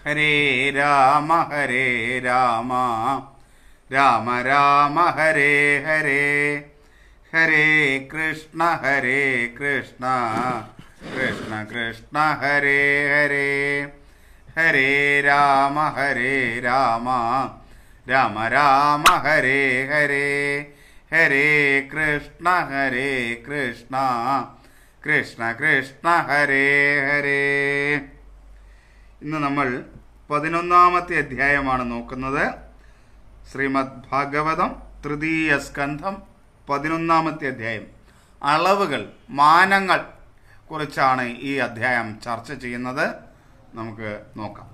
ഹരേ രാമ ഹരേ രാമ രാമ രാമ ഹരേ ഹരേ ഹരേ കൃഷ്ണ ഹരേ കൃഷ്ണ കൃഷ്ണ കൃഷ്ണ ഹരേ ഹരേ ഹരേ രാമ ഹരേ രാമ രാമ രാമ ഹരേ ഹരേ ഹരേ കൃഷ്ണ ഹരേ കൃഷ്ണ കൃഷ്ണ കൃഷ്ണ ഹരേ ഹരേ ഇന്ന് നമ്മൾ പതിനൊന്നാമത്തെ അധ്യായമാണ് നോക്കുന്നത് ശ്രീമദ് ഭാഗവതം തൃതീയ സ്കന്ധം പതിനൊന്നാമത്തെ അധ്യായം അളവുകൾ മാനങ്ങൾ കുറിച്ചാണ് ഈ അധ്യായം ചർച്ച ചെയ്യുന്നത് നമുക്ക് നോക്കാം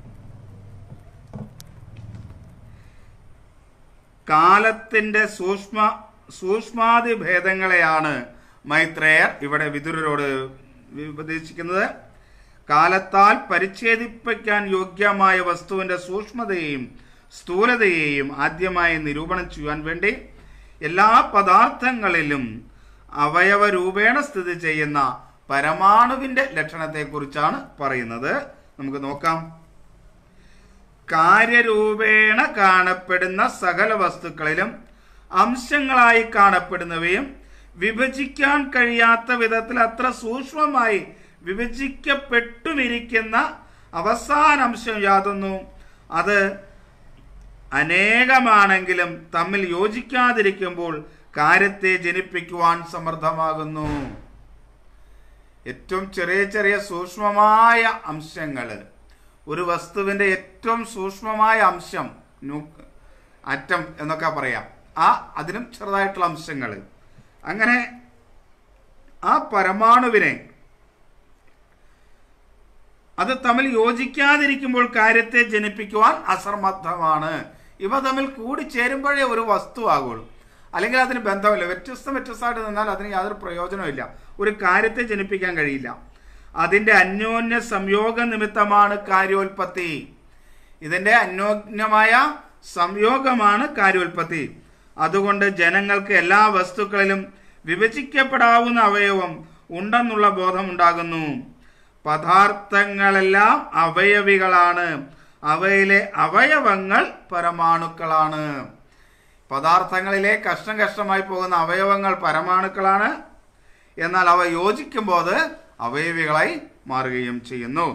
കാലത്തിന്റെ സൂക്ഷ്മ സൂക്ഷ്മാതി ഭേദങ്ങളെയാണ് മൈത്രേയർ ഇവിടെ വിതുരരോട് ഉപദേശിക്കുന്നത് കാലത്താൽ പരിച്ഛേദിപ്പിക്കാൻ യോഗ്യമായ വസ്തുവിന്റെ സൂക്ഷ്മതയെയും സ്ഥൂലതയെയും ആദ്യമായി നിരൂപണം ചെയ്യുവാൻ വേണ്ടി എല്ലാ പദാർത്ഥങ്ങളിലും അവയവ രൂപേണ സ്ഥിതി ചെയ്യുന്ന പരമാണുവിന്റെ ലക്ഷണത്തെക്കുറിച്ചാണ് പറയുന്നത് നമുക്ക് നോക്കാം കാര്യരൂപേണ കാണപ്പെടുന്ന സകല വസ്തുക്കളിലും അംശങ്ങളായി കാണപ്പെടുന്നവയും വിഭജിക്കാൻ കഴിയാത്ത വിധത്തിൽ അത്ര സൂക്ഷ്മമായി വിഭജിക്കപ്പെട്ടുമിരിക്കുന്ന അവസാന അംശം യാതൊന്നു അത് അനേകമാണെങ്കിലും തമ്മിൽ യോജിക്കാതിരിക്കുമ്പോൾ കാര്യത്തെ ജനിപ്പിക്കുവാൻ സമർത്ഥമാകുന്നു ഏറ്റവും ചെറിയ ചെറിയ സൂക്ഷ്മമായ അംശങ്ങൾ ഒരു വസ്തുവിന്റെ ഏറ്റവും സൂക്ഷ്മമായ അംശം അറ്റം എന്നൊക്കെ പറയാം ആ അതിനും ചെറുതായിട്ടുള്ള അംശങ്ങൾ അങ്ങനെ ആ പരമാണുവിനെ അത് തമ്മിൽ യോജിക്കാതിരിക്കുമ്പോൾ കാര്യത്തെ ജനിപ്പിക്കുവാൻ അസമർത്ഥമാണ് ഇവ തമ്മിൽ കൂടിച്ചേരുമ്പോഴേ ഒരു വസ്തു ആകുള്ളൂ അല്ലെങ്കിൽ അതിന് ബന്ധമില്ല വ്യത്യസ്തം വ്യത്യസ്തമായിട്ട് നിന്നാൽ അതിന് യാതൊരു പ്രയോജനമില്ല ഒരു കാര്യത്തെ ജനിപ്പിക്കാൻ കഴിയില്ല അതിന്റെ അന്യോന്യ സംയോഗ നിമിത്തമാണ് കാര്യോൽപത്തി ഇതിന്റെ അന്യോന്യമായ സംയോഗമാണ് കാര്യോൽപത്തി അതുകൊണ്ട് ജനങ്ങൾക്ക് എല്ലാ വസ്തുക്കളിലും വിഭജിക്കപ്പെടാവുന്ന അവയവം ഉണ്ടെന്നുള്ള ബോധമുണ്ടാകുന്നു പദാർത്ഥങ്ങളെല്ലാം അവയവികളാണ് അവയിലെ അവയവങ്ങൾ പരമാണുക്കളാണ് പദാർത്ഥങ്ങളിലെ കഷ്ണം കഷ്ണമായി പോകുന്ന അവയവങ്ങൾ പരമാണുക്കളാണ് എന്നാൽ അവ യോജിക്കുമ്പോൾ അത് അവയവികളായി മാറുകയും ചെയ്യുന്നു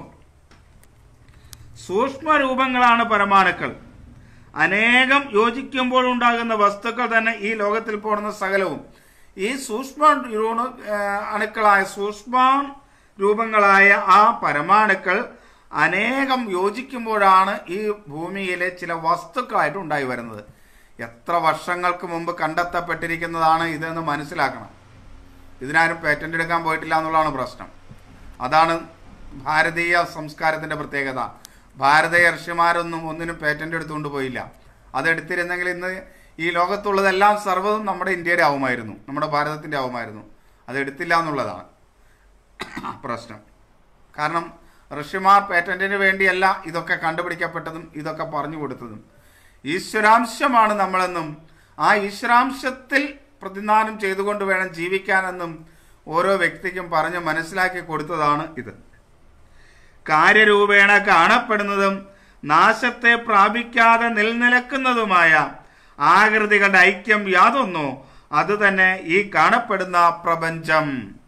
സൂക്ഷ്മ രൂപങ്ങളാണ് പരമാണുക്കൾ അനേകം യോജിക്കുമ്പോൾ ഉണ്ടാകുന്ന വസ്തുക്കൾ തന്നെ ഈ ലോകത്തിൽ പോകുന്ന സകലവും ഈ സൂക്ഷ്മ അണുക്കളായ സൂക്ഷ്മ രൂപങ്ങളായ ആ പരമാണുക്കൾ അനേകം യോജിക്കുമ്പോഴാണ് ഈ ഭൂമിയിലെ ചില വസ്തുക്കളായിട്ട് ഉണ്ടായി വരുന്നത് എത്ര വർഷങ്ങൾക്ക് മുമ്പ് കണ്ടെത്തപ്പെട്ടിരിക്കുന്നതാണ് ഇതെന്ന് മനസ്സിലാക്കണം ഇതിനാരും പേറ്റന്റ് എടുക്കാൻ പോയിട്ടില്ല എന്നുള്ളതാണ് പ്രശ്നം അതാണ് ഭാരതീയ സംസ്കാരത്തിന്റെ പ്രത്യേകത ഭാരതീയ ഋഷിമാരൊന്നും ഒന്നിനും പേറ്റന്റ് എടുത്തുകൊണ്ട് പോയില്ല അതെടുത്തിരുന്നെങ്കിൽ ഇന്ന് ഈ ലോകത്തുള്ളതെല്ലാം സർവ്വതും നമ്മുടെ ഇന്ത്യയുടെ ആവുമായിരുന്നു നമ്മുടെ ഭാരതത്തിന്റെ ആവുമായിരുന്നു അതെടുത്തില്ല എന്നുള്ളതാണ് പ്രശ്നം കാരണം ഋഷിമാർ പേറ്റന്റിന് വേണ്ടിയല്ല ഇതൊക്കെ കണ്ടുപിടിക്കപ്പെട്ടതും ഇതൊക്കെ പറഞ്ഞു കൊടുത്തതും ഈശ്വരാംശമാണ് നമ്മളെന്നും ആ ഈശ്വരാംശത്തിൽ പ്രതിദാനം ചെയ്തുകൊണ്ട് വേണം ജീവിക്കാനെന്നും ഓരോ വ്യക്തിക്കും പറഞ്ഞ് മനസ്സിലാക്കി കൊടുത്തതാണ് ഇത് കാര്യരൂപേണ കാണപ്പെടുന്നതും നാശത്തെ പ്രാപിക്കാതെ നിലനിൽക്കുന്നതുമായ ആകൃതികളുടെ ഐക്യം യാതൊന്നോ അത് തന്നെ ഈ കാണപ്പെടുന്ന പ്രപഞ്ചം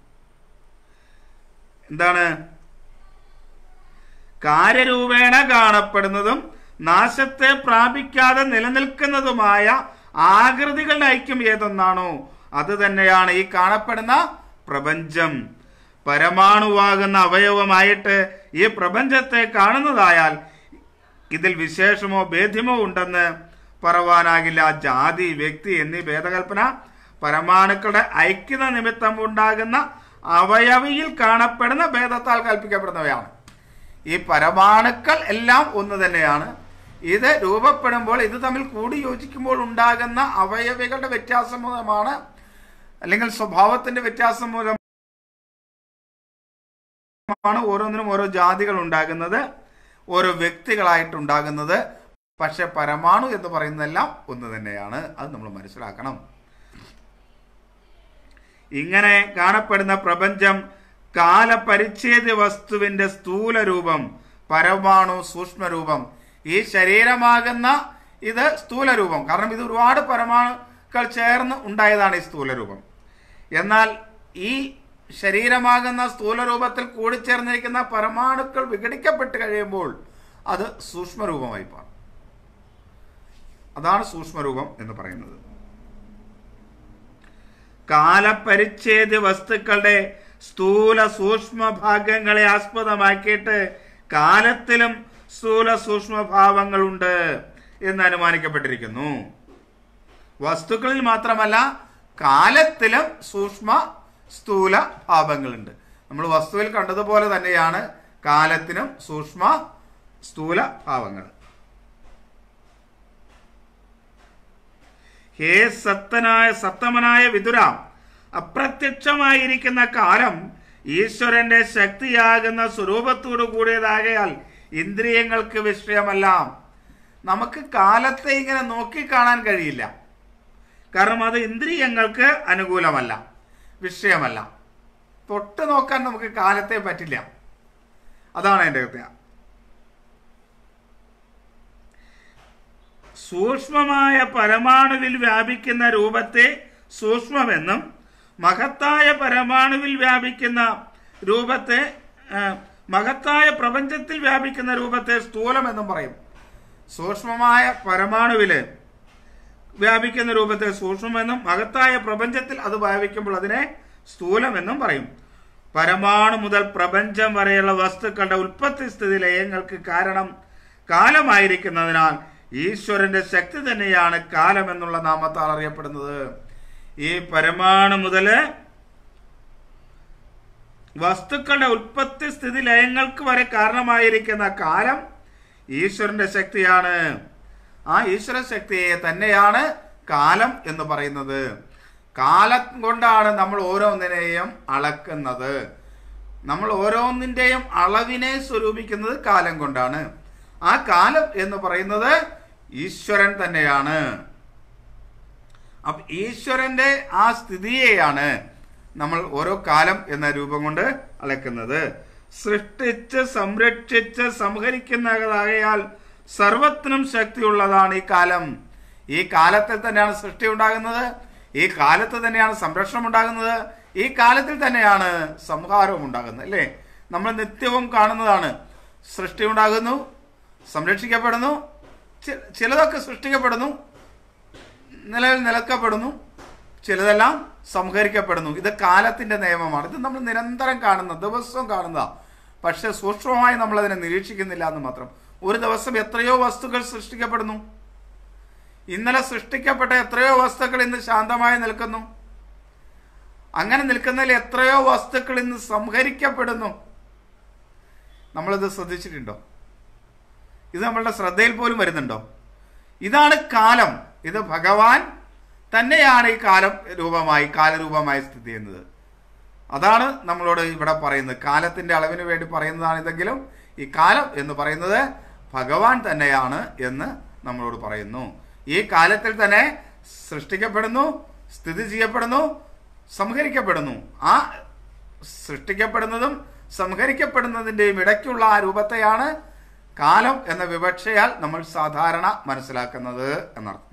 എന്താണ് കാര്യരൂപേണ കാണപ്പെടുന്നതും നാശത്തെ പ്രാപിക്കാതെ നിലനിൽക്കുന്നതുമായ ആകൃതികളുടെ ഐക്യം ഏതൊന്നാണോ അത് തന്നെയാണ് ഈ കാണപ്പെടുന്ന പ്രപഞ്ചം പരമാണുവാകുന്ന അവയവമായിട്ട് ഈ പ്രപഞ്ചത്തെ കാണുന്നതായാൽ ഇതിൽ വിശേഷമോ ഭേദ്യമോ ഉണ്ടെന്ന് പറവാനാകില്ല ജാതി വ്യക്തി എന്നീ ഭേദകൽപ്പന പരമാണുക്കളുടെ ഐക്യത നിമിത്തം ഉണ്ടാകുന്ന അവയവിയിൽ കാണപ്പെടുന്ന ഭേദത്താൽ കൽപ്പിക്കപ്പെടുന്നവയാണ് ഈ പരമാണുക്കൾ എല്ലാം ഒന്ന് തന്നെയാണ് ഇത് രൂപപ്പെടുമ്പോൾ ഇത് തമ്മിൽ കൂടി യോജിക്കുമ്പോൾ ഉണ്ടാകുന്ന അവയവികളുടെ വ്യത്യാസം മൂലമാണ് അല്ലെങ്കിൽ സ്വഭാവത്തിന്റെ വ്യത്യാസം മൂലമാണ് ഓരോന്നിനും ഓരോ ജാതികൾ ഉണ്ടാകുന്നത് ഓരോ വ്യക്തികളായിട്ടുണ്ടാകുന്നത് പക്ഷെ പരമാണു എന്ന് പറയുന്നതെല്ലാം ഒന്ന് തന്നെയാണ് അത് നമ്മൾ മനസ്സിലാക്കണം ഇങ്ങനെ കാണപ്പെടുന്ന പ്രപഞ്ചം കാലപരിച്ഛേദ വസ്തുവിന്റെ സ്ഥൂല രൂപം പരമാണു സൂക്ഷ്മരൂപം ഈ ശരീരമാകുന്ന ഇത് സ്ഥൂലരൂപം കാരണം ഇത് ഒരുപാട് പരമാണുക്കൾ ചേർന്ന് ഉണ്ടായതാണ് ഈ സ്ഥൂലരൂപം എന്നാൽ ഈ ശരീരമാകുന്ന സ്ഥൂലരൂപത്തിൽ കൂടിച്ചേർന്നിരിക്കുന്ന പരമാണുക്കൾ വിഘടിക്കപ്പെട്ട് കഴിയുമ്പോൾ അത് സൂക്ഷ്മരൂപമായി മാറും അതാണ് സൂക്ഷ്മരൂപം എന്ന് പറയുന്നത് കാലപരിച്ഛേദ വസ്തുക്കളുടെ സ്ഥൂല സൂക്ഷ്മ ഭാഗങ്ങളെ ആസ്പദമാക്കിയിട്ട് കാലത്തിലും സ്ഥൂല സൂക്ഷ്മ ഭാവങ്ങളുണ്ട് എന്ന് അനുമാനിക്കപ്പെട്ടിരിക്കുന്നു വസ്തുക്കളിൽ മാത്രമല്ല കാലത്തിലും സൂക്ഷ്മ സ്ഥൂല ഭാവങ്ങളുണ്ട് നമ്മൾ വസ്തുവിൽ കണ്ടതുപോലെ തന്നെയാണ് കാലത്തിനും സൂക്ഷ്മ സ്ഥൂല ഭാവങ്ങൾ ഹേ സത്തനായ സത്തമനായ വിതുര അപ്രത്യക്ഷമായിരിക്കുന്ന കാലം ഈശ്വരന്റെ ശക്തിയാകുന്ന സ്വരൂപത്തോടു കൂടിയതാകയാൽ ഇന്ദ്രിയങ്ങൾക്ക് വിഷയമല്ല നമുക്ക് കാലത്തെ ഇങ്ങനെ നോക്കിക്കാണാൻ കഴിയില്ല കാരണം അത് ഇന്ദ്രിയങ്ങൾക്ക് അനുകൂലമല്ല വിഷയമല്ല തൊട്ട് നോക്കാൻ നമുക്ക് കാലത്തെ പറ്റില്ല അതാണ് എൻ്റെ കൃത്യ സൂക്ഷ്മമായ പരമാണുവിൽ വ്യാപിക്കുന്ന രൂപത്തെ സൂക്ഷ്മമെന്നും മഹത്തായ പരമാണുവിൽ വ്യാപിക്കുന്ന രൂപത്തെ ആ, മഹത്തായ പ്രപഞ്ചത്തിൽ വ്യാപിക്കുന്ന രൂപത്തെ സ്ഥൂലമെന്നും പറയും സൂക്ഷ്മമായ പരമാണുവില് വ്യാപിക്കുന്ന രൂപത്തെ സൂക്ഷ്മമെന്നും മഹത്തായ പ്രപഞ്ചത്തിൽ അത് വ്യാപിക്കുമ്പോൾ അതിനെ സ്ഥൂലമെന്നും പറയും പരമാണു മുതൽ പ്രപഞ്ചം വരെയുള്ള വസ്തുക്കളുടെ ഉൽപ്പത്തി സ്ഥിതി ലയങ്ങൾക്ക് കാരണം കാലമായിരിക്കുന്നതിനാൽ ഈശ്വരന്റെ ശക്തി തന്നെയാണ് കാലം എന്നുള്ള നാമത്താൽ അറിയപ്പെടുന്നത് ഈ പരമാണു മുതല് വസ്തുക്കളുടെ ഉൽപ്പത്തി സ്ഥിതി ലയങ്ങൾക്ക് വരെ കാരണമായിരിക്കുന്ന കാലം ഈശ്വരന്റെ ശക്തിയാണ് ആ ഈശ്വര ശക്തിയെ തന്നെയാണ് കാലം എന്ന് പറയുന്നത് കാലം കൊണ്ടാണ് നമ്മൾ ഓരോന്നിനെയും അളക്കുന്നത് നമ്മൾ ഓരോന്നിൻ്റെയും അളവിനെ സ്വരൂപിക്കുന്നത് കാലം കൊണ്ടാണ് ആ കാലം എന്ന് പറയുന്നത് ഈശ്വരൻ തന്നെയാണ് അപ്പൊ ഈശ്വരന്റെ ആ സ്ഥിതിയെയാണ് നമ്മൾ ഓരോ കാലം എന്ന രൂപം കൊണ്ട് അളക്കുന്നത് സൃഷ്ടിച്ച് സംരക്ഷിച്ച് സംഹരിക്കുന്നതാകയാൽ സർവത്തിനും ശക്തിയുള്ളതാണ് ഈ കാലം ഈ കാലത്തിൽ തന്നെയാണ് സൃഷ്ടി ഉണ്ടാകുന്നത് ഈ കാലത്ത് തന്നെയാണ് സംരക്ഷണം ഉണ്ടാകുന്നത് ഈ കാലത്തിൽ തന്നെയാണ് സംഹാരവും ഉണ്ടാകുന്നത് അല്ലേ നമ്മൾ നിത്യവും കാണുന്നതാണ് സൃഷ്ടി ഉണ്ടാകുന്നു സംരക്ഷിക്കപ്പെടുന്നു ചി- ചിലതൊക്കെ സൃഷ്ടിക്കപ്പെടുന്നു നിലവിൽ നിലക്കപ്പെടുന്നു ചിലതെല്ലാം സംഹരിക്കപ്പെടുന്നു ഇത് കാലത്തിന്റെ നിയമമാണ് ഇത് നമ്മൾ നിരന്തരം കാണുന്ന ദിവസവും കാണുന്നതാ പക്ഷെ സൂക്ഷ്മമായി നമ്മൾ അതിനെ നിരീക്ഷിക്കുന്നില്ല എന്ന് മാത്രം ഒരു ദിവസം എത്രയോ വസ്തുക്കൾ സൃഷ്ടിക്കപ്പെടുന്നു ഇന്നലെ സൃഷ്ടിക്കപ്പെട്ട എത്രയോ വസ്തുക്കൾ ഇന്ന് ശാന്തമായി നിൽക്കുന്നു അങ്ങനെ നിൽക്കുന്നതിൽ എത്രയോ വസ്തുക്കൾ ഇന്ന് സംഹരിക്കപ്പെടുന്നു നമ്മളിത് ശ്രദ്ധിച്ചിട്ടുണ്ടോ ഇത് നമ്മളുടെ ശ്രദ്ധയിൽ പോലും വരുന്നുണ്ടോ ഇതാണ് കാലം ഇത് ഭഗവാൻ തന്നെയാണ് ഈ കാലം രൂപമായി കാലരൂപമായി സ്ഥിതി ചെയ്യുന്നത് അതാണ് നമ്മളോട് ഇവിടെ പറയുന്നത് കാലത്തിന്റെ അളവിന് വേണ്ടി പറയുന്നതാണ് ഇതെങ്കിലും ഈ കാലം എന്ന് പറയുന്നത് ഭഗവാൻ തന്നെയാണ് എന്ന് നമ്മളോട് പറയുന്നു ഈ കാലത്തിൽ തന്നെ സൃഷ്ടിക്കപ്പെടുന്നു സ്ഥിതി ചെയ്യപ്പെടുന്നു സംഹരിക്കപ്പെടുന്നു ആ സൃഷ്ടിക്കപ്പെടുന്നതും സംഹരിക്കപ്പെടുന്നതിൻ്റെയും ഇടയ്ക്കുള്ള ആ രൂപത്തെയാണ് കാലം എന്ന വിവക്ഷയാൽ നമ്മൾ സാധാരണ മനസ്സിലാക്കുന്നത് എന്നർത്ഥം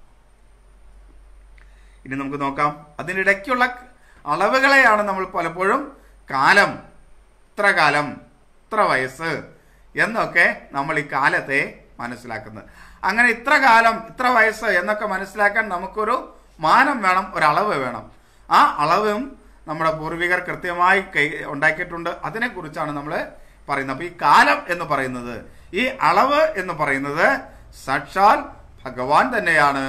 ഇനി നമുക്ക് നോക്കാം അതിനിടയ്ക്കുള്ള അളവുകളെയാണ് നമ്മൾ പലപ്പോഴും കാലം ഇത്ര കാലം ഇത്ര വയസ്സ് എന്നൊക്കെ നമ്മൾ ഈ കാലത്തെ മനസ്സിലാക്കുന്നത് അങ്ങനെ ഇത്ര കാലം ഇത്ര വയസ്സ് എന്നൊക്കെ മനസ്സിലാക്കാൻ നമുക്കൊരു മാനം വേണം ഒരളവ് വേണം ആ അളവും നമ്മുടെ പൂർവികർ കൃത്യമായി കൈ ഉണ്ടാക്കിയിട്ടുണ്ട് അതിനെക്കുറിച്ചാണ് നമ്മൾ പറയുന്നത് അപ്പൊ ഈ കാലം എന്ന് പറയുന്നത് ഈ അളവ് എന്ന് പറയുന്നത് സാക്ഷാൽ ഭഗവാൻ തന്നെയാണ്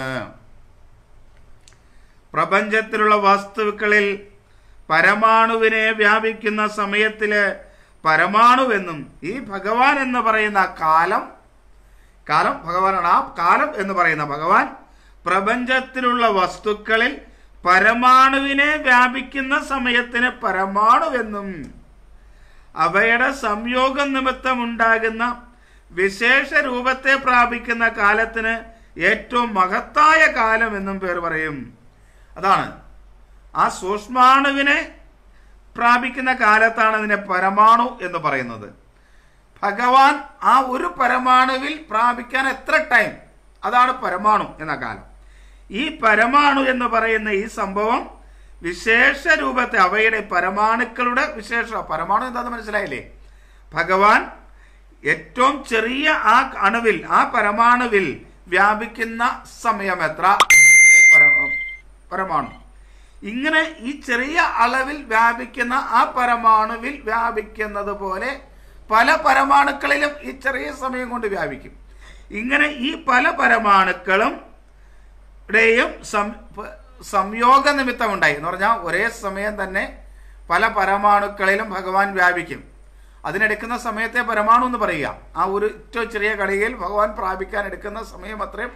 പ്രപഞ്ചത്തിലുള്ള വസ്തുക്കളിൽ പരമാണുവിനെ വ്യാപിക്കുന്ന സമയത്തില് പരമാണുവെന്നും ഈ ഭഗവാൻ എന്ന് പറയുന്ന കാലം കാലം ഭഗവാനാണ് ആ കാലം എന്ന് പറയുന്ന ഭഗവാൻ പ്രപഞ്ചത്തിലുള്ള വസ്തുക്കളിൽ പരമാണുവിനെ വ്യാപിക്കുന്ന സമയത്തിന് പരമാണുവെന്നും അവയുടെ സംയോഗം നിമിത്തം ഉണ്ടാകുന്ന വിശേഷ രൂപത്തെ പ്രാപിക്കുന്ന കാലത്തിന് ഏറ്റവും മഹത്തായ കാലം എന്നും പേർ പറയും അതാണ് ആ സൂക്ഷ്മാണുവിനെ പ്രാപിക്കുന്ന കാലത്താണ് അതിനെ പരമാണു എന്ന് പറയുന്നത് ഭഗവാൻ ആ ഒരു പരമാണുവിൽ പ്രാപിക്കാൻ എത്ര ടൈം അതാണ് പരമാണു എന്ന കാലം ഈ പരമാണു എന്ന് പറയുന്ന ഈ സംഭവം വിശേഷ രൂപത്തെ അവയുടെ പരമാണുക്കളുടെ വിശേഷ പരമാണു എന്താന്ന് മനസ്സിലായില്ലേ ഭഗവാൻ ഏറ്റവും ചെറിയ ആ അണുവിൽ ആ പരമാണുവിൽ വ്യാപിക്കുന്ന സമയം എത്ര പര- പരമാണു ഇങ്ങനെ ഈ ചെറിയ അളവിൽ വ്യാപിക്കുന്ന ആ പരമാണുവിൽ വ്യാപിക്കുന്നത് പോലെ പല പരമാണുക്കളിലും ഈ ചെറിയ സമയം കൊണ്ട് വ്യാപിക്കും ഇങ്ങനെ ഈ പല പരമാണുക്കളും ടെയും സം- പ- സംയോഗ നിമിത്തമുണ്ടായി എന്ന് പറഞ്ഞാൽ ഒരേ സമയം തന്നെ പല പരമാണുക്കളിലും ഭഗവാൻ വ്യാപിക്കും അതിനെടുക്കുന്ന സമയത്തെ പരമാണു എന്ന് പറയുക ആ ഒരു ഏറ്റവും ചെറിയ കളിയിൽ ഭഗവാൻ പ്രാപിക്കാൻ എടുക്കുന്ന സമയം അത്രയും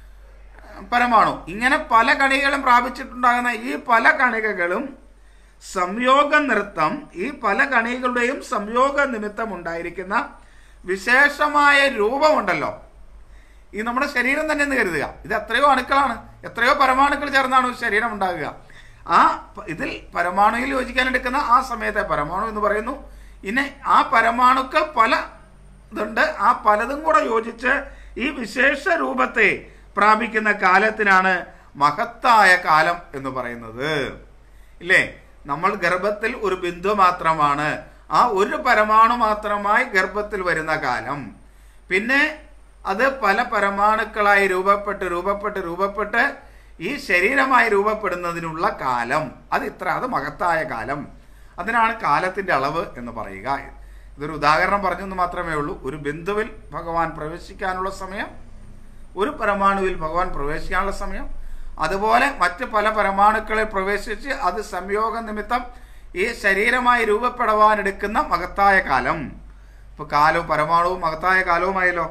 പരമാണു ഇങ്ങനെ പല കണികളും പ്രാപിച്ചിട്ടുണ്ടാകുന്ന ഈ പല കണികകളും സംയോഗ നൃത്തം ഈ പല കണികളുടെയും സംയോഗ നിമിത്തം ഉണ്ടായിരിക്കുന്ന വിശേഷമായ രൂപമുണ്ടല്ലോ ഈ നമ്മുടെ ശരീരം തന്നെ എന്ന് കരുതുക ഇത് എത്രയോ അണുക്കളാണ് എത്രയോ പരമാണുക്കൾ ചേർന്നാണ് ഒരു ശരീരം ഉണ്ടാകുക ആ പ- ഇതിൽ പരമാണുവിൽ യോജിക്കാൻ എടുക്കുന്ന ആ സമയത്തെ പരമാണു എന്ന് പറയുന്നു ഇനി ആ പരമാണുക്കൾ പല ഇതുണ്ട് ആ പലതും കൂടെ യോജിച്ച് ഈ വിശേഷ രൂപത്തെ പ്രാപിക്കുന്ന കാലത്തിനാണ് മഹത്തായ കാലം എന്ന് പറയുന്നത് ഇല്ലേ നമ്മൾ ഗർഭത്തിൽ ഒരു ബിന്ദു മാത്രമാണ് ആ ഒരു പരമാണു മാത്രമായി ഗർഭത്തിൽ വരുന്ന കാലം പിന്നെ അത് പല പരമാണുക്കളായി രൂപപ്പെട്ട് രൂപപ്പെട്ട് രൂപപ്പെട്ട് ഈ ശരീരമായി രൂപപ്പെടുന്നതിനുള്ള കാലം അത് ഇത്ര അത് മഹത്തായ കാലം അതിനാണ് കാലത്തിന്റെ അളവ് എന്ന് പറയുക ഇതൊരു ഉദാഹരണം പറഞ്ഞെന്ന് മാത്രമേ ഉള്ളൂ ഒരു ബിന്ദുവിൽ ഭഗവാൻ പ്രവേശിക്കാനുള്ള സമയം ഒരു പരമാണുവിൽ ഭഗവാൻ പ്രവേശിക്കാനുള്ള സമയം അതുപോലെ മറ്റ് പല പരമാണുക്കളിൽ പ്രവേശിച്ച് അത് സംയോഗ നിമിത്തം ഈ ശരീരമായി രൂപപ്പെടുവാൻ എടുക്കുന്ന മഹത്തായ കാലം ഇപ്പൊ കാലവും പരമാണുവും മഹത്തായ കാലവുമായല്ലോ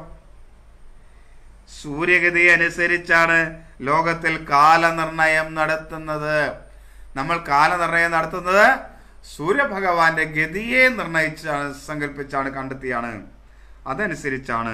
സൂര്യഗതി അനുസരിച്ചാണ് ലോകത്തിൽ കാലനിർണയം നടത്തുന്നത് നമ്മൾ കാലനിർണയം നടത്തുന്നത് സൂര്യഭഗവാന്റെ ഗതിയെ നിർണയിച്ചാണ് സങ്കല്പിച്ചാണ് കണ്ടെത്തിയാണ് അതനുസരിച്ചാണ്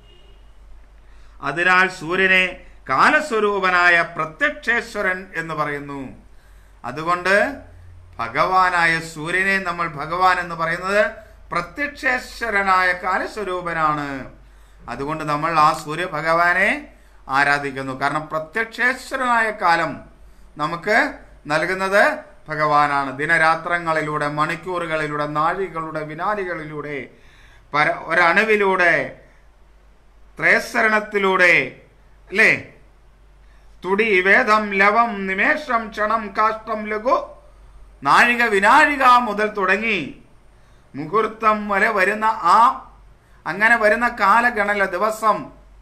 അതിനാൽ സൂര്യനെ കാലസ്വരൂപനായ പ്രത്യക്ഷേശ്വരൻ എന്ന് പറയുന്നു അതുകൊണ്ട് ഭഗവാനായ സൂര്യനെ നമ്മൾ ഭഗവാൻ എന്ന് പറയുന്നത് പ്രത്യക്ഷേശ്വരനായ കാലസ്വരൂപനാണ് അതുകൊണ്ട് നമ്മൾ ആ സൂര്യ ഭഗവാനെ ആരാധിക്കുന്നു കാരണം പ്രത്യക്ഷേശ്വരനായ കാലം നമുക്ക് നൽകുന്നത് ഭഗവാനാണ് ദിനരാത്രങ്ങളിലൂടെ മണിക്കൂറുകളിലൂടെ നാഴികളുടെ വിനാലികളിലൂടെ പര ഒരണുവിലൂടെ ത്രേസരണത്തിലൂടെ അല്ലേ തുടി വേദം ലവം നിമേഷം ക്ഷണം കാഷ്ടം ലഘു നാഴിക വിനാഴിക മുതൽ തുടങ്ങി മുഹൂർത്തം വരെ വരുന്ന ആ അങ്ങനെ വരുന്ന കാലഗണന ദിവസം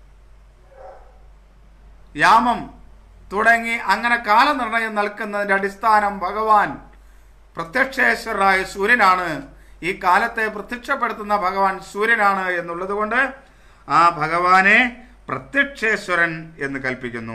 യാമം തുടങ്ങി അങ്ങനെ കാലനിർണയം നൽകുന്നതിന്റെ അടിസ്ഥാനം ഭഗവാൻ പ്രത്യക്ഷേശ്വരായ സൂര്യനാണ് ഈ കാലത്തെ പ്രത്യക്ഷപ്പെടുത്തുന്ന ഭഗവാൻ സൂര്യനാണ് എന്നുള്ളത് കൊണ്ട് ആ ഭഗവാനെ പ്രത്യക്ഷേശ്വരൻ എന്ന് കൽപ്പിക്കുന്നു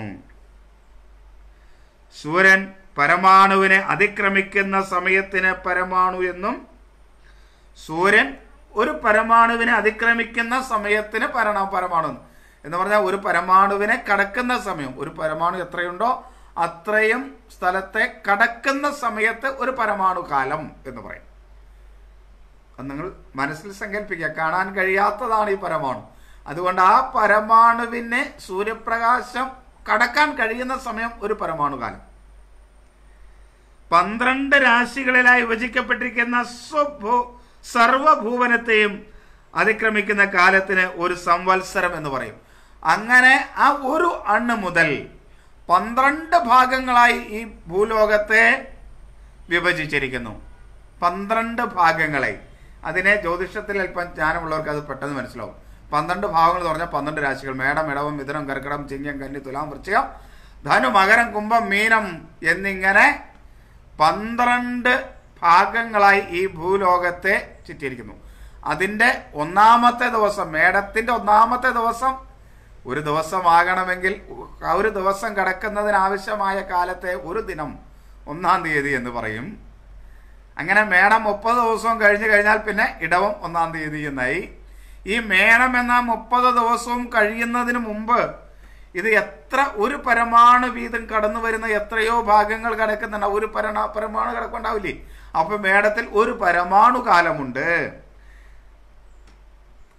സൂര്യൻ പരമാണുവിനെ അതിക്രമിക്കുന്ന സമയത്തിന് പരമാണു എന്നും സൂര്യൻ ഒരു പരമാണുവിനെ അതിക്രമിക്കുന്ന സമയത്തിന് പരണ പരമാണു എന്ന്. എന്ന് പറഞ്ഞാൽ ഒരു പരമാണുവിനെ കടക്കുന്ന സമയം ഒരു പരമാണു എത്രയുണ്ടോ അത്രയും സ്ഥലത്തെ കടക്കുന്ന സമയത്ത് ഒരു പരമാണു കാലം എന്ന് പറയും അത് നിങ്ങൾ മനസ്സിൽ സങ്കല്പിക്കുക കാണാൻ കഴിയാത്തതാണ് ഈ പരമാണു അതുകൊണ്ട് ആ പരമാണുവിനെ സൂര്യപ്രകാശം കടക്കാൻ കഴിയുന്ന സമയം ഒരു പരമാണു കാലം പന്ത്രണ്ട് രാശികളിലായി വിഭജിക്കപ്പെട്ടിരിക്കുന്ന സ്വഭൂ സർവഭൂവനത്തെയും അതിക്രമിക്കുന്ന കാലത്തിന് ഒരു സംവത്സരം എന്ന് പറയും അങ്ങനെ ആ ഒരു അണ്ണ് മുതൽ പന്ത്രണ്ട് ഭാഗങ്ങളായി ഈ ഭൂലോകത്തെ വിഭജിച്ചിരിക്കുന്നു പന്ത്രണ്ട് ഭാഗങ്ങളെ അതിനെ ജ്യോതിഷത്തിൽ അല്പം ജ്ഞാനമുള്ളവർക്ക് അത് പെട്ടെന്ന് മനസ്സിലാവും പന്ത്രണ്ട് ഭാഗങ്ങൾ എന്ന് പറഞ്ഞാൽ പന്ത്രണ്ട് രാശികൾ മേടം ഇടവം മിഥുനം കർക്കിടം ചിങ്ങം കന്നി തുലാം വൃശ്ചികം ധനു മകരം കുംഭം മീനം എന്നിങ്ങനെ പന്ത്രണ്ട് ഭാഗങ്ങളായി ഈ ഭൂലോകത്തെ ചുറ്റിയിരിക്കുന്നു അതിൻ്റെ ഒന്നാമത്തെ ദിവസം മേടത്തിൻ്റെ ഒന്നാമത്തെ ദിവസം ഒരു ദിവസമാകണമെങ്കിൽ ആ ഒരു ദിവസം കടക്കുന്നതിനാവശ്യമായ കാലത്തെ ഒരു ദിനം ഒന്നാം തീയതി എന്ന് പറയും അങ്ങനെ മേടം മുപ്പത് ദിവസവും കഴിഞ്ഞു കഴിഞ്ഞാൽ പിന്നെ ഇടവം ഒന്നാം തീയതി എന്നായി ഈ മേടം എന്ന മുപ്പത് ദിവസവും കഴിയുന്നതിന് മുമ്പ് ഇത് എത്ര ഒരു പരമാണു വീതം കടന്നു വരുന്ന എത്രയോ ഭാഗങ്ങൾ കിടക്കുന്നുണ്ട് ഒരു പരണ പരമാണു കിടക്കുണ്ടാവില്ലേ അപ്പൊ മേടത്തിൽ ഒരു പരമാണു കാലമുണ്ട്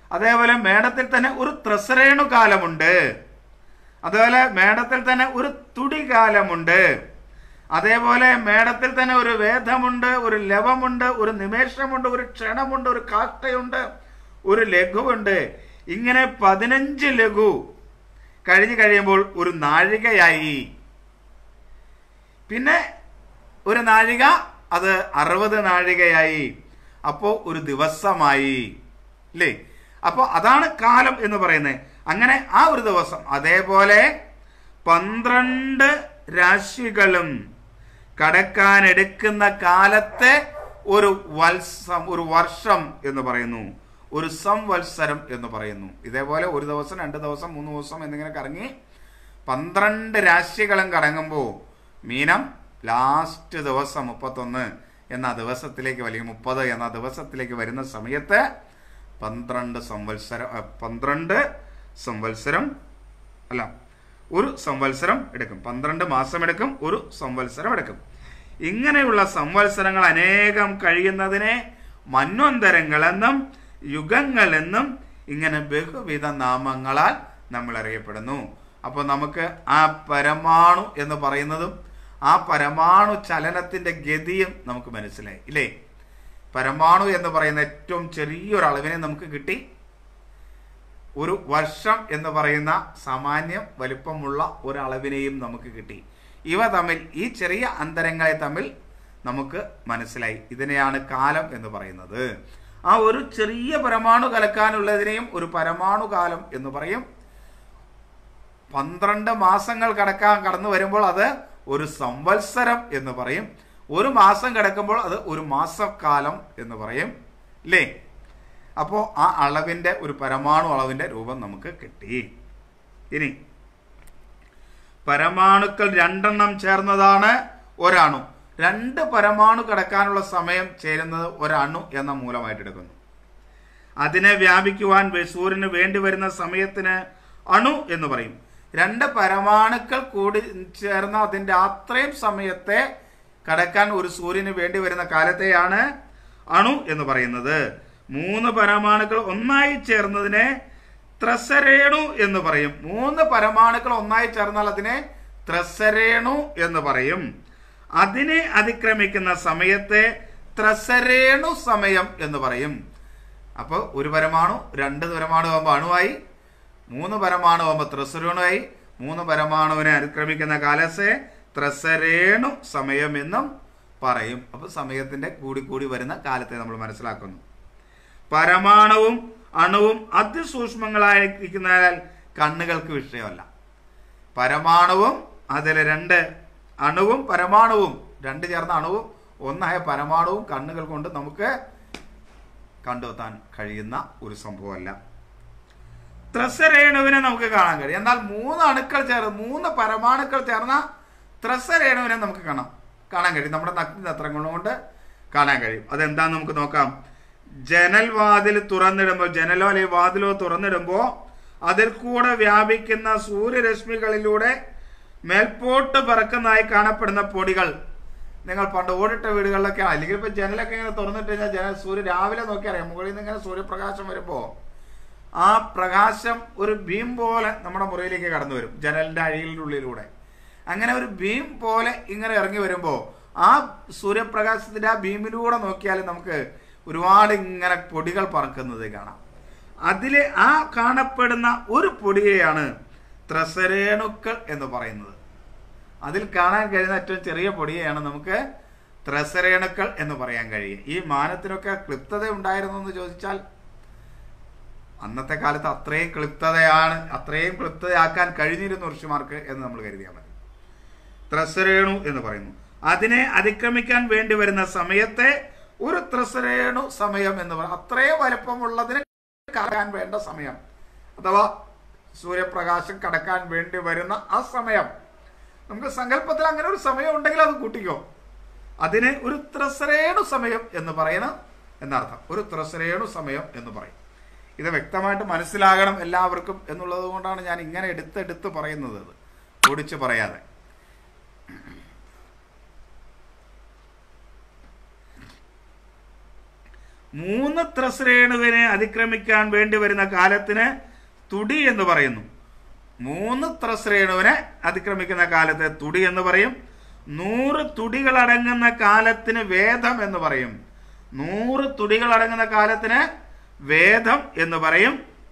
അതേപോലെ മേടത്തിൽ തന്നെ ഒരു ത്രസരേണു കാലമുണ്ട് അതുപോലെ മേടത്തിൽ തന്നെ ഒരു തുടി കാലമുണ്ട് അതേപോലെ മേടത്തിൽ തന്നെ ഒരു വേദമുണ്ട് ഒരു ലവമുണ്ട് ഒരു നിമേഷമുണ്ട് ഒരു ക്ഷണമുണ്ട് ഒരു കാഷ്ടയുണ്ട് ഒരു ലഘുവുണ്ട് ഇങ്ങനെ പതിനഞ്ച് ലഘു കഴിഞ്ഞു കഴിയുമ്പോൾ ഒരു നാഴികയായി പിന്നെ ഒരു നാഴിക അത് അറുപത് നാഴികയായി അപ്പോൾ ഒരു ദിവസമായി അല്ലേ അപ്പോൾ അതാണ് കാലം എന്ന് പറയുന്നത് അങ്ങനെ ആ ഒരു ദിവസം അതേപോലെ പന്ത്രണ്ട് രാശികളും കടക്കാനെടുക്കുന്ന കാലത്തെ ഒരു വത്സം ഒരു വർഷം എന്ന് പറയുന്നു ഒരു സംവത്സരം എന്ന് പറയുന്നു ഇതേപോലെ ഒരു ദിവസം രണ്ട് ദിവസം മൂന്ന് ദിവസം എന്നിങ്ങനെ കറങ്ങി പന്ത്രണ്ട് രാശികളും കടങ്ങുമ്പോൾ മീനം ലാസ്റ്റ് ദിവസം മുപ്പത്തൊന്ന് എന്ന ദിവസത്തിലേക്ക് അല്ലെങ്കിൽ മുപ്പത് എന്ന ദിവസത്തിലേക്ക് വരുന്ന സമയത്ത് പന്ത്രണ്ട് സംവത്സരം അഹ്, പന്ത്രണ്ട് സംവത്സരം അല്ല ഒരു സംവത്സരം എടുക്കും പന്ത്രണ്ട് മാസം എടുക്കും ഒരു സംവത്സരം എടുക്കും ഇങ്ങനെയുള്ള സംവത്സരങ്ങൾ അനേകം കഴിയുന്നതിനെ മന്വന്തരങ്ങളെന്നും യുഗങ്ങളെന്നും ഇങ്ങനെ ബഹുവിധ നാമങ്ങളാൽ നമ്മൾ അറിയപ്പെടുന്നു അപ്പോൾ നമുക്ക് ആ പരമാണു എന്ന് പറയുന്നതും ആ പരമാണു ചലനത്തിന്റെ ഗതിയും നമുക്ക് മനസ്സിലായി ഇല്ലേ പരമാണു എന്ന് പറയുന്ന ഏറ്റവും ചെറിയൊരു അളവിനെ നമുക്ക് കിട്ടി ഒരു വർഷം എന്ന് പറയുന്ന സാമാന്യം വലിപ്പമുള്ള ഒരു അളവിനെയും നമുക്ക് കിട്ടി ഇവ തമ്മിൽ ഈ ചെറിയ അന്തരങ്ങളെ തമ്മിൽ നമുക്ക് മനസ്സിലായി ഇതിനെയാണ് കാലം എന്ന് പറയുന്നത് ആ ഒരു ചെറിയ പരമാണു കലക്കാനുള്ളതിനെയും ഒരു പരമാണു കാലം എന്ന് പറയും പന്ത്രണ്ട് മാസങ്ങൾ കടക്കാൻ കടന്നു വരുമ്പോൾ അത് ഒരു സംവത്സരം എന്ന് പറയും ഒരു മാസം കിടക്കുമ്പോൾ അത് ഒരു മാസക്കാലം എന്ന് പറയും ഇല്ലേ അപ്പോൾ ആ അളവിൻ്റെ ഒരു പരമാണു അളവിൻ്റെ രൂപം നമുക്ക് കിട്ടി ഇനി പരമാണുക്കൾ രണ്ടെണ്ണം ചേർന്നതാണ് ഒരണു രണ്ട് പരമാണു കിടക്കാനുള്ള സമയം ചേരുന്നത് ഒരണു എന്ന മൂലമായിട്ട് എടുക്കുന്നു അതിനെ വ്യാപിക്കുവാൻ വേ- സൂര്യന് വേണ്ടി വരുന്ന സമയത്തിന് അണു എന്ന് പറയും രണ്ട് പരമാണുക്കൾ കൂടി ചേർന്ന അതിന്റെ അത്രയും സമയത്തെ കടക്കാൻ ഒരു സൂര്യന് വേണ്ടി വരുന്ന കാലത്തെയാണ് അണു എന്ന് പറയുന്നത് മൂന്ന് പരമാണുക്കൾ ഒന്നായി ചേർന്നതിനെ ത്രസരേണു എന്ന് പറയും മൂന്ന് പരമാണുക്കൾ ഒന്നായി ചേർന്നാൽ അതിനെ ത്രസരേണു എന്ന് പറയും അതിനെ അതിക്രമിക്കുന്ന സമയത്തെ ത്രസരേണു സമയം എന്ന് പറയും അപ്പോൾ ഒരു പരമാണു രണ്ട് പരമാണു ആകുമ്പോൾ അണുവായി മൂന്ന് പരമാണു ആകുമ്പോൾ ത്രസരേണുവായി മൂന്ന് പരമാണുവിനെ അതിക്രമിക്കുന്ന കാലസെ ത്രസരേണു സമയം എന്നും പറയും അപ്പോൾ സമയത്തിന്റെ കൂടി കൂടി വരുന്ന കാലത്തെ നമ്മൾ മനസ്സിലാക്കുന്നു പരമാണുവും അണുവും അതിസൂക്ഷ്മങ്ങളായിരിക്കുന്നതിനാൽ കണ്ണുകൾക്ക് വിഷയമല്ല പരമാണുവും അതിൽ രണ്ട് അണുവും പരമാണുവും രണ്ട് ചേർന്ന അണുവും ഒന്നായ പരമാണുവും കണ്ണുകൾ കൊണ്ട് നമുക്ക് കണ്ടെത്താൻ കഴിയുന്ന ഒരു സംഭവമല്ല ത്രസരേണുവിനെ നമുക്ക് കാണാൻ കഴിയും എന്നാൽ മൂന്ന് അണുക്കൾ ചേർന്ന് മൂന്ന് പരമാണുക്കൾ ചേർന്ന ത്രസരേണുവിനെ നമുക്ക് കാണാം കാണാൻ കഴിയും നമ്മുടെ നഗ്ന നത്രങ്ങൾ കൊണ്ട് കാണാൻ കഴിയും അതെന്താന്ന് നമുക്ക് നോക്കാം ജനൽ വാതിൽ തുറന്നിടുമ്പോൾ ജനലോ അല്ലെങ്കിൽ വാതിലോ തുറന്നിടുമ്പോൾ അതിൽ കൂടെ വ്യാപിക്കുന്ന സൂര്യരശ്മികളിലൂടെ മേൽപോട്ട് പറക്കുന്നതായി കാണപ്പെടുന്ന പൊടികൾ നിങ്ങൾ പണ്ട് ഓടിട്ട വീടുകളിലൊക്കെ അല്ലെങ്കിൽ ഇപ്പൊ ജനലൊക്കെ ഇങ്ങനെ തുറന്നിട്ട് കഴിഞ്ഞാൽ ജനൽ സൂര്യ രാവിലെ നോക്കി അറിയാം മുകളിൽ നിന്ന് ഇങ്ങനെ സൂര്യപ്രകാശം വരുമ്പോൾ ആ പ്രകാശം ഒരു ബീം പോലെ നമ്മുടെ മുറിയിലേക്ക് കടന്നു വരും ജനലിന്റെ അഴികളുടെ ഉള്ളിലൂടെ അങ്ങനെ ഒരു ബീം പോലെ ഇങ്ങനെ ഇറങ്ങി വരുമ്പോൾ ആ സൂര്യപ്രകാശത്തിന്റെ ആ ബീമിലൂടെ നോക്കിയാൽ നമുക്ക് ഒരുപാട് ഇങ്ങനെ പൊടികൾ പറക്കുന്നത് കാണാം അതിലെ ആ കാണപ്പെടുന്ന ഒരു പൊടിയെയാണ് ത്രസരേണുക്കൾ എന്ന് പറയുന്നത് അതിൽ കാണാൻ കഴിയുന്ന ഏറ്റവും ചെറിയ പൊടിയെയാണ് നമുക്ക് ത്രസരേണുക്കൾ എന്ന് പറയാൻ കഴിയും ഈ മാനത്തിനൊക്കെ ക്ലിപ്തത ഉണ്ടായിരുന്നു എന്ന് ചോദിച്ചാൽ അന്നത്തെ കാലത്ത് അത്രയും ക്ലിപ്തതയാണ് അത്രയും ക്ലിപ്തതയാക്കാൻ കഴിഞ്ഞിരുന്നു ഋഷിമാർക്ക് എന്ന് നമ്മൾ കരുതിയാൽ മതി ത്രസരേണു എന്ന് പറയുന്നു അതിനെ അതിക്രമിക്കാൻ വേണ്ടി വരുന്ന സമയത്തെ ഒരു ത്രസരേണു സമയം എന്ന് പറയും അത്രയും വലുപ്പമുള്ളതിന് കടക്കാൻ വേണ്ട സമയം അഥവാ സൂര്യപ്രകാശം കടക്കാൻ വേണ്ടി വരുന്ന ആ സമയം നമുക്ക് സങ്കല്പത്തിൽ അങ്ങനെ ഒരു സമയം ഉണ്ടെങ്കിൽ അത് കൂട്ടിക്കോ അതിന് ഒരു ത്രസരേണു സമയം എന്ന് പറയുന്ന എന്നർത്ഥം ഒരു ത്രസരേണു സമയം എന്ന് പറയും ഇത് വ്യക്തമായിട്ട് മനസ്സിലാകണം എല്ലാവർക്കും എന്നുള്ളത് കൊണ്ടാണ് ഞാൻ ഇങ്ങനെ എടുത്തെടുത്ത് പറയുന്നത് അത് ഓടിച്ച് പറയാതെ മൂന്ന് ത്രസ്രേണുവിനെ അതിക്രമിക്കാൻ വേണ്ടി വരുന്ന കാലത്തിന് തുടി എന്ന് പറയുന്നു മൂന്ന് ത്രസ്രേണുവിനെ അതിക്രമിക്കുന്ന കാലത്തെ തുടി എന്ന് പറയും നൂറ് തുടികൾ അടങ്ങുന്ന കാലത്തിന് വേദം എന്ന് പറയും നൂറ് തുടികൾ അടങ്ങുന്ന കാലത്തിന് വേദം എന്ന് പറയും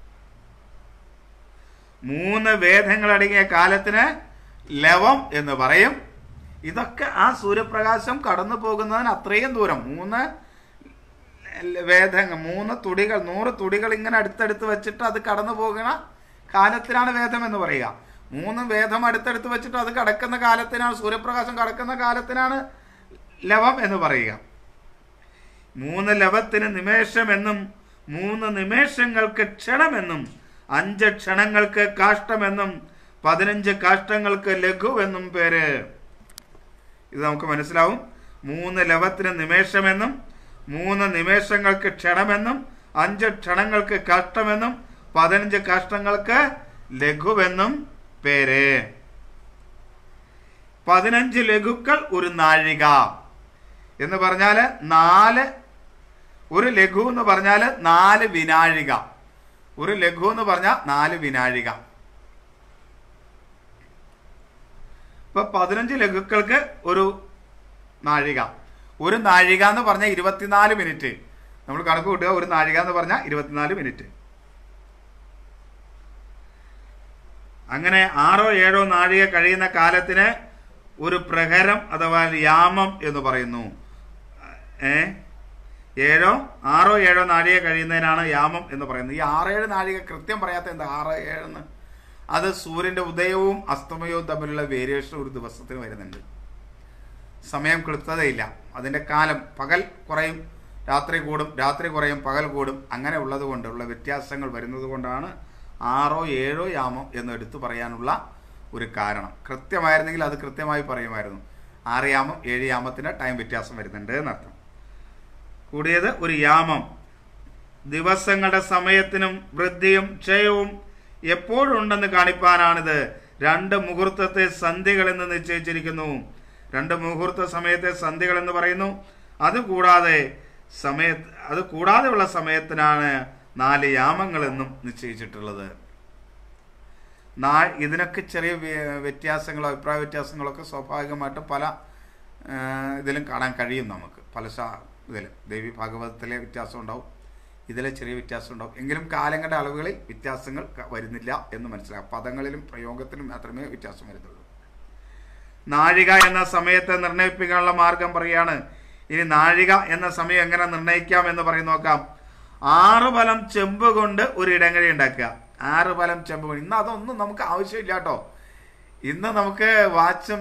മൂന്ന് വേദങ്ങൾ അടങ്ങിയ കാലത്തിന് ലവം എന്ന് പറയും ഇതൊക്കെ ആ സൂര്യപ്രകാശം കടന്നു പോകുന്നതിന് അത്രയും ദൂരം മൂന്ന് വേദങ്ങൾ മൂന്ന് തുടികൾ നൂറ് തുടികൾ ഇങ്ങനെ അടുത്തടുത്ത് വെച്ചിട്ട് അത് കടന്നു പോകുന്ന കാലത്തിനാണ് വേദം എന്ന് പറയുക മൂന്ന് വേദം അടുത്തടുത്ത് വെച്ചിട്ട് അത് കടക്കുന്ന കാലത്തിനാണ് സൂര്യപ്രകാശം കടക്കുന്ന കാലത്തിനാണ് ലവം എന്ന് പറയുക മൂന്ന് ലവത്തിന് നിമേഷമെന്നും മൂന്ന് നിമേഷങ്ങൾക്ക് ക്ഷണമെന്നും അഞ്ച് ക്ഷണങ്ങൾക്ക് കാഷ്ടമെന്നും പതിനഞ്ച് കാഷ്ടങ്ങൾക്ക് ലഘുവെന്നും പേര് ഇത് നമുക്ക് മനസ്സിലാവും മൂന്ന് ലവത്തിന് നിമേഷമെന്നും മൂന്ന് നിമേഷങ്ങൾക്ക് ക്ഷണമെന്നും അഞ്ച് ക്ഷണങ്ങൾക്ക് കാഷ്ടമെന്നും പതിനഞ്ച് കാഷ്ടങ്ങൾക്ക് ലഘുവെന്നും പേര് പതിനഞ്ച് ലഘുക്കൾ ഒരു നാഴിക എന്ന് പറഞ്ഞാൽ നാല് ഒരു ലഘു എന്ന് പറഞ്ഞാൽ നാല് വിനാഴിക ഒരു ലഘു എന്ന് പറഞ്ഞാൽ നാല് വിനാഴിക ഇപ്പൊ പതിനഞ്ച് ലഘുക്കൾക്ക് ഒരു നാഴിക ഒരു നാഴിക എന്ന് പറഞ്ഞാൽ ഇരുപത്തിനാല് മിനിറ്റ് നമ്മൾ കണക്ക് കൂട്ടുക ഒരു നാഴിക എന്ന് പറഞ്ഞാൽ ഇരുപത്തിനാല് മിനിറ്റ് അങ്ങനെ ആറോ ഏഴോ നാഴിക കഴിയുന്ന കാലത്തിന് ഒരു പ്രഹരം അഥവാ യാമം എന്ന് പറയുന്നു ഏ ഏഴോ ആറോ ഏഴോ നാഴിക കഴിയുന്നതിനാണ് യാമം എന്ന് പറയുന്നത് ഈ ആറേഴ് നാഴിക കൃത്യം പറയാത്ത എന്താ ആറ് ഏഴെന്ന് അത് സൂര്യന്റെ ഉദയവും അസ്തമയവും തമ്മിലുള്ള വേരിയേഷൻ ഒരു ദിവസത്തിന് വരുന്നുണ്ട് സമയം കൃത്യതയില്ല അതിന്റെ കാലം പകൽ കുറയും രാത്രി കൂടും രാത്രി കുറയും പകൽ കൂടും അങ്ങനെ ഉള്ളത് കൊണ്ടുള്ള വ്യത്യാസങ്ങൾ വരുന്നത് കൊണ്ടാണ് ആറോ ഏഴോ യാമം എന്ന് എടുത്തു പറയാനുള്ള ഒരു കാരണം കൃത്യമായിരുന്നെങ്കിൽ അത് കൃത്യമായി പറയുമായിരുന്നു ആറ് യാമം ഏഴ് യാമത്തിന് ടൈം വ്യത്യാസം വരുന്നുണ്ട് എന്നർത്ഥം കൂടിയത് ഒരു യാമം ദിവസങ്ങളുടെ സമയത്തിനും വൃദ്ധിയും ക്ഷയവും എപ്പോഴുണ്ടെന്ന് കാണിപ്പാനാണിത് രണ്ട് മുഹൂർത്തത്തെ സന്ധികൾ എന്ന് നിശ്ചയിച്ചിരിക്കുന്നു രണ്ട് മുഹൂർത്ത സമയത്തെ സന്ധികൾ എന്ന് പറയുന്നു അതുകൂടാതെ സമയ അത് കൂടാതെയുള്ള സമയത്തിനാണ് നാല് യാമങ്ങൾ എന്നും നിശ്ചയിച്ചിട്ടുള്ളത് നാ ഇതിനൊക്കെ ചെറിയ വ്യ- വ്യത്യാസങ്ങളോ അഭിപ്രായ വ്യത്യാസങ്ങളൊക്കെ സ്വാഭാവികമായിട്ടും പല ആ, ഇതിലും കാണാൻ കഴിയും നമുക്ക് പല ശാ ഇതിൽ ദേവി ഭാഗവതത്തിലെ വ്യത്യാസം ഉണ്ടാവും ഇതിലെ ചെറിയ വ്യത്യാസം ഉണ്ടാവും എങ്കിലും കാലങ്ങളുടെ അളവുകളിൽ വ്യത്യാസങ്ങൾ ക- വരുന്നില്ല എന്ന് മനസ്സിലാക്കാം പദങ്ങളിലും പ്രയോഗത്തിലും മാത്രമേ വ്യത്യാസം വരുന്നുള്ളൂ നാഴിക എന്ന സമയത്തെ നിർണ്ണയിപ്പിക്കാനുള്ള മാർഗം പറയാണ് ഇനി നാഴിക എന്ന സമയം എങ്ങനെ നിർണ്ണയിക്കാം എന്ന് പറയും നോക്കാം ആറ് ഫലം ചെമ്പ് കൊണ്ട് ഒരു ഇടങ്ങഴി ഉണ്ടാക്കുക ആറ് ഫലം ചെമ്പ് കൊണ്ട് ഇന്ന് അതൊന്നും നമുക്ക് ആവശ്യമില്ല കേട്ടോ ഇന്ന് നമുക്ക് വാച്ചും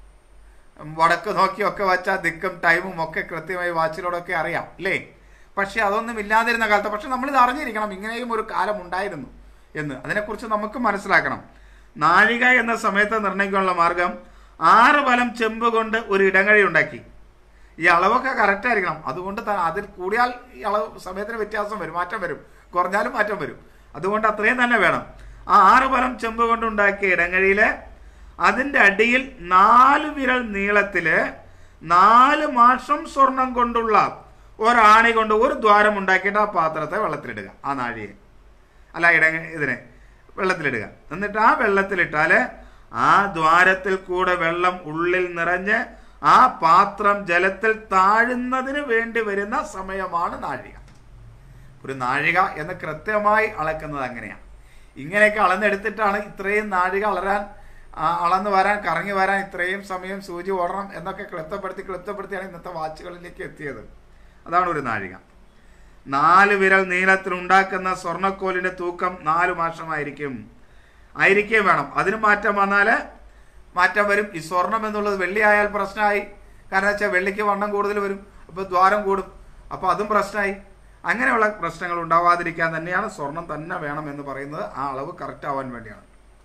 വടക്ക് നോക്കിയൊക്കെ വച്ചാൽ ദിക്കും ടൈമും ഒക്കെ കൃത്യമായി വാച്ചിലൂടെയൊക്കെ അറിയാം അല്ലേ പക്ഷെ അതൊന്നും ഇല്ലാതിരുന്ന കാലത്ത് പക്ഷെ നമ്മളിത് അറിഞ്ഞിരിക്കണം ഇങ്ങനെയും ഒരു കാലം ഉണ്ടായിരുന്നു എന്ന് അതിനെക്കുറിച്ച് നമുക്ക് മനസ്സിലാക്കണം നാഴിക എന്ന സമയത്ത് നിർണ്ണയിക്കാനുള്ള മാർഗം ആറ് ഫലം ചെമ്പ് കൊണ്ട് ഒരു ഇടങ്ങഴി ഉണ്ടാക്കി ഈ അളവൊക്കെ കറക്റ്റ് ആയിരിക്കണം അതുകൊണ്ട് ത- അതിൽ കൂടിയാൽ ഈ അളവ് സമയത്തിന് വ്യത്യാസം വരും മാറ്റം വരും കുറഞ്ഞാലും മാറ്റം വരും അതുകൊണ്ട് അത്രയും തന്നെ വേണം ആ ആറ് ഫലം ചെമ്പ് കൊണ്ട് ഉണ്ടാക്കിയ ഇടങ്ങഴിയില് അതിന്റെ അടിയിൽ നാല് വിരൽ നീളത്തില് നാല് മാഷം സ്വർണം കൊണ്ടുള്ള ഒരാണി കൊണ്ട് ഒരു ദ്വാരം ഉണ്ടാക്കിയിട്ട് ആ പാത്രത്തെ വെള്ളത്തിലിടുക ആ നാഴിയെ അല്ല ഇട ഇതിനെ വെള്ളത്തിലിടുക എന്നിട്ട് ആ വെള്ളത്തിലിട്ടാല് ആ ദ്വാരത്തിൽ കൂടെ വെള്ളം ഉള്ളിൽ നിറഞ്ഞ് ആ പാത്രം ജലത്തിൽ താഴുന്നതിന് വേണ്ടി വരുന്ന സമയമാണ് നാഴിക ഒരു നാഴിക എന്ന് കൃത്യമായി അളക്കുന്നത് അങ്ങനെയാണ് ഇങ്ങനെയൊക്കെ അളന്നെടുത്തിട്ടാണ് ഇത്രയും നാഴിക അളരാൻ ആ, അളന്ന് വരാൻ കറങ്ങി വരാൻ ഇത്രയും സമയം സൂചി ഓടണം എന്നൊക്കെ ക്ലിപ്തപ്പെടുത്തി ക്ലിപ്തപ്പെടുത്തിയാണ് ഇന്നത്തെ വാച്ചുകളിലേക്ക് എത്തിയത് അതാണ് ഒരു നാഴിക നാല് വിരൽ നീളത്തിൽ ഉണ്ടാക്കുന്ന സ്വർണ്ണക്കോലിന്റെ തൂക്കം നാല് മാസമായിരിക്കും ആയിരിക്കുകയും വേണം അതിന് മാറ്റം വന്നാല് മാറ്റം വരും ഈ സ്വർണം എന്നുള്ളത് വെള്ളി ആയാൽ പ്രശ്നമായി കാരണം വെച്ചാൽ വെള്ളിക്ക് വണ്ണം കൂടുതൽ വരും അപ്പോൾ ദ്വാരം കൂടും അപ്പോൾ അതും പ്രശ്നമായി അങ്ങനെയുള്ള പ്രശ്നങ്ങൾ ഉണ്ടാവാതിരിക്കാൻ തന്നെയാണ് സ്വർണം തന്നെ വേണം എന്ന് പറയുന്നത് ആ അളവ് കറക്റ്റ് ആവാൻ വേണ്ടിയാണ്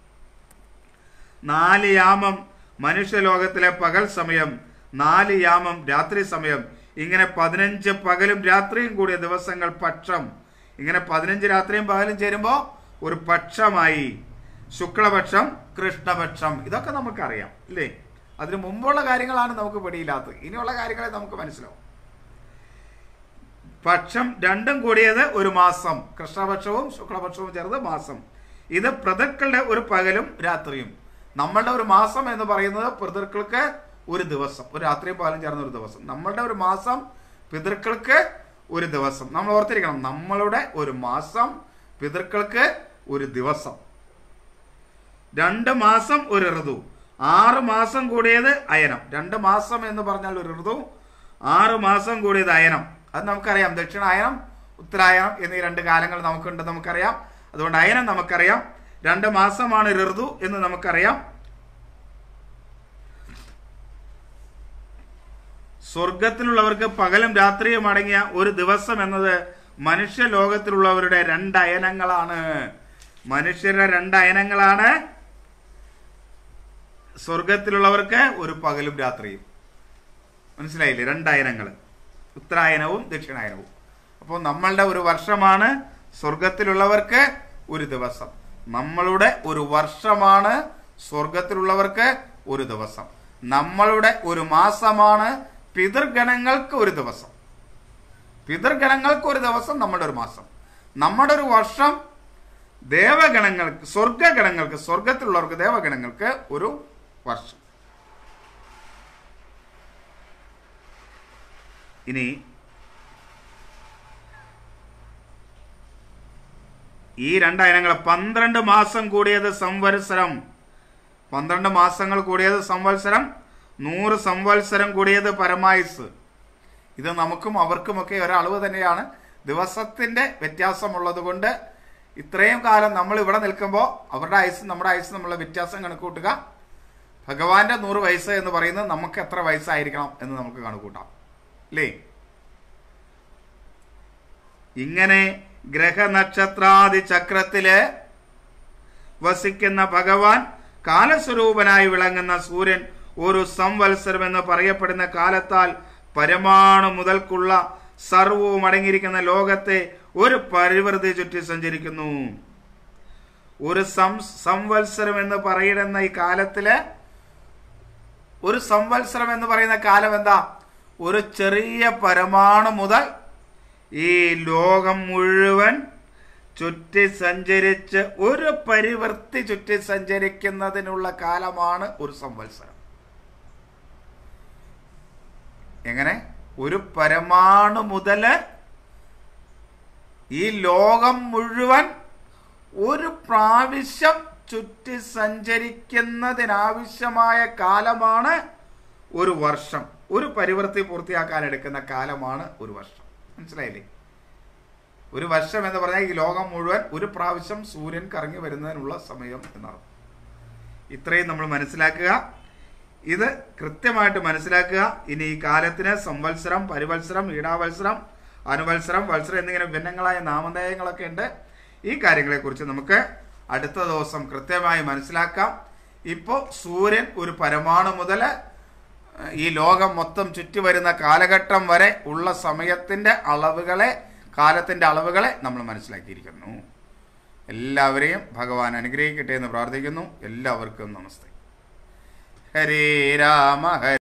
നാല് യാമം മനുഷ്യലോകത്തിലെ പകൽ സമയം നാല് യാമം രാത്രി സമയം ഇങ്ങനെ പതിനഞ്ച് പകലും രാത്രിയും കൂടിയ ദിവസങ്ങൾ പക്ഷം ഇങ്ങനെ പതിനഞ്ച് രാത്രിയും പകലും ചേരുമ്പോൾ ഒരു പക്ഷമായി ശുക്ലപക്ഷം കൃഷ്ണപക്ഷം ഇതൊക്കെ നമുക്കറിയാം ഇല്ലേ അതിന് മുമ്പുള്ള കാര്യങ്ങളാണ് നമുക്ക് പിടിയില്ലാത്തത് ഇനിയുള്ള കാര്യങ്ങളെ നമുക്ക് മനസ്സിലാവും പക്ഷം രണ്ടും കൂടിയത് ഒരു മാസം കൃഷ്ണപക്ഷവും ശുക്ലപക്ഷവും ചേർന്ന് മാസം ഇത് പിതൃക്കളുടെ ഒരു പകലും രാത്രിയും നമ്മളുടെ ഒരു മാസം എന്ന് പറയുന്നത് പിതൃക്കൾക്ക് ഒരു ദിവസം ഒരു രാത്രിയും പകലും ചേർന്ന ഒരു ദിവസം നമ്മളുടെ ഒരു മാസം പിതൃക്കൾക്ക് ഒരു ദിവസം നമ്മൾ ഓർത്തിരിക്കണം നമ്മളുടെ ഒരു മാസം പിതൃക്കൾക്ക് ഒരു ദിവസം രണ്ട് മാസം ഒരു ഋതു ആറ് മാസം കൂടിയത് അയനം രണ്ട് മാസം എന്ന് പറഞ്ഞാൽ ഒരു ഋതു ആറ് മാസം കൂടിയത് അയനം അത് നമുക്കറിയാം ദക്ഷിണായനം ഉത്തരായനം എന്നീ രണ്ട് കാലങ്ങൾ നമുക്കുണ്ട് നമുക്കറിയാം അതുകൊണ്ട് അയനം നമുക്കറിയാം രണ്ട് മാസമാണ് ഒരു ഋതു എന്ന് നമുക്കറിയാം സ്വർഗത്തിലുള്ളവർക്ക് പകലും രാത്രിയും അടങ്ങിയ ഒരു ദിവസം എന്നത് മനുഷ്യ ലോകത്തിലുള്ളവരുടെ രണ്ട് അയനങ്ങളാണ് മനുഷ്യരുടെ രണ്ട് അയനങ്ങളാണ് സ്വർഗത്തിലുള്ളവർക്ക് ഒരു പകലും രാത്രിയും മനസ്സിലായില്ലേ രണ്ട് അയനങ്ങൾ ഉത്തരായനവും ദക്ഷിണായനവും അപ്പോൾ നമ്മളുടെ ഒരു വർഷമാണ് സ്വർഗത്തിലുള്ളവർക്ക് ഒരു ദിവസം നമ്മളുടെ ഒരു വർഷമാണ് സ്വർഗത്തിലുള്ളവർക്ക് ഒരു ദിവസം നമ്മളുടെ ഒരു മാസമാണ് പിതൃഗണങ്ങൾക്ക് ഒരു ദിവസം പിതൃഗണങ്ങൾക്ക് ഒരു ദിവസം നമ്മുടെ ഒരു മാസം നമ്മുടെ ഒരു വർഷം ദേവഗണങ്ങൾക്ക് സ്വർഗഗണങ്ങൾക്ക് സ്വർഗത്തിലുള്ളവർക്ക് ദേവഗണങ്ങൾക്ക് ഒരു വർഷം ഇനി ഈ രണ്ടയനങ്ങൾ പന്ത്രണ്ട് മാസം കൂടിയത് സംവത്സരം പന്ത്രണ്ട് മാസങ്ങൾ കൂടിയത് സംവത്സരം നൂറ് സംവത്സരം കൂടിയത് പരമായുസ് ഇത് നമുക്കും അവർക്കുമൊക്കെ ഒരളവ് തന്നെയാണ് ദിവസത്തിന്റെ വ്യത്യാസമുള്ളത് കൊണ്ട് ഇത്രയും കാലം നമ്മൾ ഇവിടെ നിൽക്കുമ്പോൾ അവരുടെ ആയുസ് നമ്മുടെ ആയുസ് നമ്മളുടെ വ്യത്യാസം കണക്കൂട്ടുക ഭഗവാന്റെ നൂറ് വയസ്സ് എന്ന് പറയുന്നത് നമുക്ക് എത്ര വയസ്സായിരിക്കണം എന്ന് നമുക്ക് കണക്കൂട്ടാം അല്ലേ ഇങ്ങനെ ഗ്രഹനക്ഷത്രാദി ചക്രത്തില് വസിക്കുന്ന ഭഗവാൻ കാലസ്വരൂപനായി വിളങ്ങുന്ന സൂര്യൻ ഒരു സംവത്സരം എന്ന് പറയപ്പെടുന്ന കാലത്താൽ പരമാണു മുതൽക്കുള്ള സർവവും അടങ്ങിയിരിക്കുന്ന ലോകത്തെ ഒരു പരിവൃത്തി ചുറ്റി സഞ്ചരിക്കുന്നു ഒരു സം സംവത്സരം എന്ന് പറയുന്ന ഈ കാലത്തില് ഒരു സംവത്സരം എന്ന് പറയുന്ന കാലം എന്താ ഒരു ചെറിയ പരമാണു മുതൽ ഈ ലോകം മുഴുവൻ ചുറ്റി സഞ്ചരിച്ച് ഒരു പരിവൃത്തി ചുറ്റി സഞ്ചരിക്കുന്നതിനുള്ള കാലമാണ് ഒരു സംവത്സരം എങ്ങനെ ഒരു പരമാണു മുതല് ഈ ലോകം മുഴുവൻ ഒരു പ്രാവശ്യം ചുറ്റി സഞ്ചരിക്കുന്നതിനാവശ്യമായ കാലമാണ് ഒരു വർഷം ഒരു പരിവൃത്തി പൂർത്തിയാക്കാൻ എടുക്കുന്ന കാലമാണ് ഒരു വർഷം മനസ്സിലായില്ലേ ഒരു വർഷം എന്ന് പറഞ്ഞാൽ ഈ ലോകം മുഴുവൻ ഒരു പ്രാവശ്യം സൂര്യൻ കറങ്ങി വരുന്നതിനുള്ള സമയം എന്നർത്ഥം ഇത്രയും നമ്മൾ മനസ്സിലാക്കുക ഇത് കൃത്യമായിട്ട് മനസ്സിലാക്കുക ഇനി ഈ കാലത്തിന് സംവത്സരം പരിവത്സരം ഈടാവത്സരം അനുവത്സരം വത്സരം എന്നിങ്ങനെ ഭിന്നങ്ങളായ നാമധേയങ്ങളൊക്കെ ഉണ്ട് ഈ കാര്യങ്ങളെക്കുറിച്ച് നമുക്ക് അടുത്ത ദിവസം കൃത്യമായി മനസ്സിലാക്കാം ഇപ്പോൾ സൂര്യൻ ഒരു പരമാണു മുതൽ ഈ ലോകം മൊത്തം ചുറ്റി വരുന്ന കാലഘട്ടം വരെ ഉള്ള സമയത്തിൻ്റെ അളവുകളെ കാലത്തിൻ്റെ അളവുകളെ നമ്മൾ മനസ്സിലാക്കിയിരിക്കുന്നു എല്ലാവരെയും ഭഗവാൻ അനുഗ്രഹിക്കട്ടെ എന്ന് പ്രാർത്ഥിക്കുന്നു എല്ലാവർക്കും നമസ്തേ ഹരേ രാമ ഹരേ